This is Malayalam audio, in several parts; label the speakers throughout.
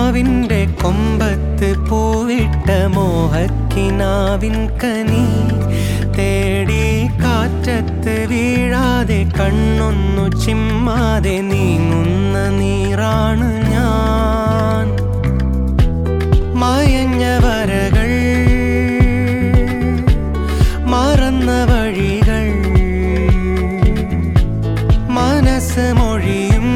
Speaker 1: മാവിൻ്റെ കൊമ്പത്ത് പൂവിട്ട മോഹക്കിനാവിൻ കനി തേടി കാറ്റത്ത് വീഴാതെ കണ്ണൊന്നു ചിമ്മാതെ നീങ്ങുന്ന നീറാണ് ഞാൻ മായഞ്ഞ വരകൾ മറന്ന വഴികൾ മനസ്സ് മൊഴിയും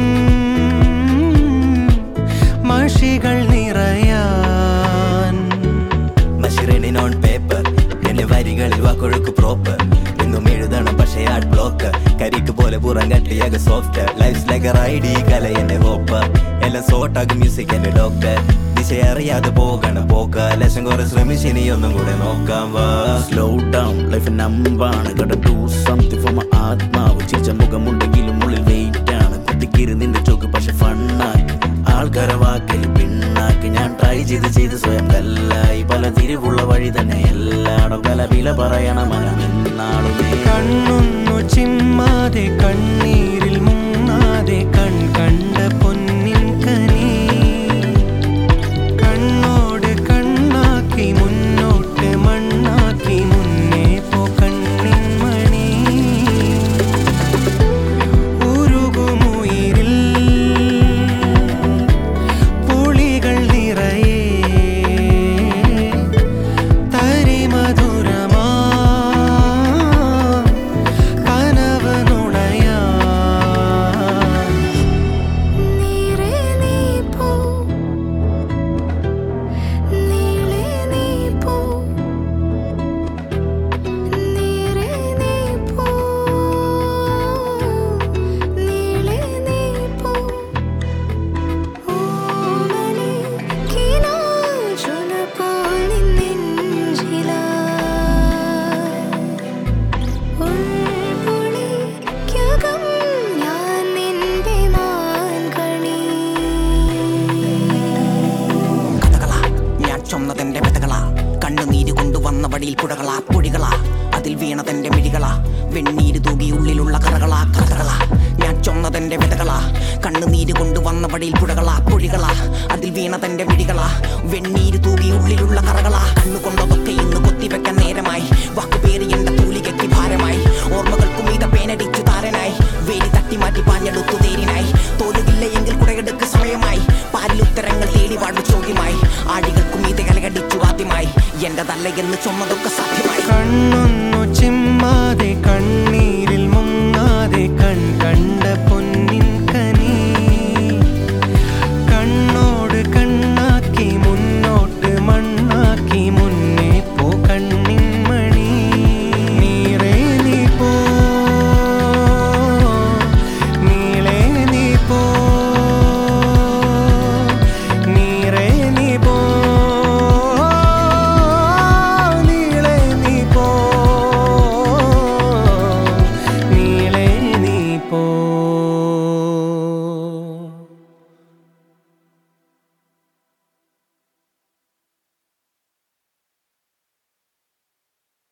Speaker 1: മഷികൾ നിറയാൻ
Speaker 2: മഷിറണി നോൺ പേപ്പർ എന്റെ വരികളിൽ വാക്കൊഴുക്ക് പ്രോപ്പർ എന്നും എഴുതണം പക്ഷേ ആർട്ട് ബ്ലോക്ക് കരിക്ക് പോലെ പുറം കട്ടിയാക സോഫ്റ്റ് ലൈഫ് ലൈക്ക് റൈഡി കല എന്റെ ഹോപ്പ് എല്ലാം സോട്ടാകും മ്യൂസിക് എന്റെ ഡോക്ടർ ദിശ അറിയാതെ പോകണം പോക്ക ലക്ഷം കുറെ ശ്രമിച്ച് ഇനി ഒന്നും കൂടെ നോക്കാം വാ
Speaker 3: സ്ലോ ഡൗൺ ലൈഫ് നമ്പാണ് കട ഡു സംതിങ് ഫോർ മൈ ആത്മാവ് ചിരിച്ച മുഖമുണ്ടെങ്കിലും ഉള്ളിൽ വെയിറ്റ് ആണ് കുത്തിക്കിരി നിന്റെ ചോക്ക് പക്ഷെ ഫണ്ണാക്കി ആൾക്കാരെ വാക്കിൽ പിണ്ണാക്കി ഞാൻ ട്രൈ ചെയ്ത് ചെയ്ത് സ്വയം കല്ലായി പല തിരിവുള്ള വഴി തന്നെ എല്ലാടും പല വില പറയണ മനം എന്നാളുമേ
Speaker 1: കണ്ണൊന്നു ചിമ്മാതെ കണ്ണീരിൽ മുങ്ങാതെ കൺ കണ്ട പൊന്നിൻ കനി കണ്ണോട് കണ്ണാക്കി മുന്നോട്ട് മണ്ണാക്കി മുന്നേ പോ കണ്ണിൻ മണി ഉരുകുമുയിരിൽ പുളികൾ നിറയെ തരിമധുരമാ കനവ് നുണയാ
Speaker 4: നീരേ നീ പോ നീളേ നീ പോ നീരേ നീ പോ നീളേ നീ പോ ഓമനേ കിനാചുന പോൽ നിന്നെഞ്ചിലാ ഉൾപൊളിക്കകം ഞാൻ നിന്റെ മാൻകണി
Speaker 5: കഥകളാ ഞാൻ ചൊന്നതെന്റെ വ്യതകളാ കണ്ണുനീര് കൊണ്ടുവന്ന വടിയിൽ പുഴകളാ പൊഴികളാ അതിൽ വീണതെന്റെ മിഴികളാ വെണ്ണീര് തൂകി ഉള്ളിലുള്ള കറകളാ കഥകളാ ഞാൻ ചൊന്നതെന്റെ വ്യതകളാ കണ്ണുനീര് കൊണ്ടുവന്ന വടിയിൽ പുഴകളാ പൊഴികളാ അതിൽ വീണതെന്റെ മിഴികളാ വെണ്ണീര് തൂകി ഉള്ളിലുള്ള കറകളാ കണ്ണുകൊണ്ടതൊക്കെ ഇന്ന് കൊത്തിവെക്കാൻ നേരമായി വാക്കുപേറി എന്റെ